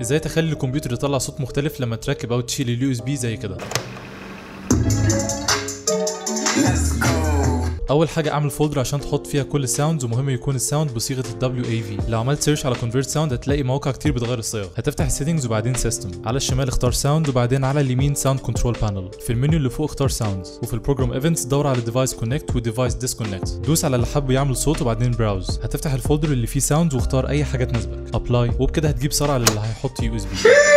ازاي تخلي الكمبيوتر يطلع صوت مختلف لما تركب او تشيل اليو اس بي زي كده اول حاجه اعمل فولدر عشان تحط فيها كل الساوندز ومهم يكون الساوند بصيغه ال WAV لو عملت سيرش على كونفيرت ساوند هتلاقي مواقع كتير بتغير الصيغ هتفتح السيتنجز وبعدين سيستم على الشمال اختار ساوند وبعدين على اليمين ساوند كنترول بانل في المنيو اللي فوق اختار ساوندز وفي البروجرام ايفنتس دور على ديفايس كونكت وديفايس ديسكونكت دوس على اللي حابب يعمل صوت وبعدين براوز هتفتح الفولدر اللي فيه ساوندز واختار اي حاجه تناسبك ابلاي وبكده هتجيب سرعه للي هيحط يو اس بي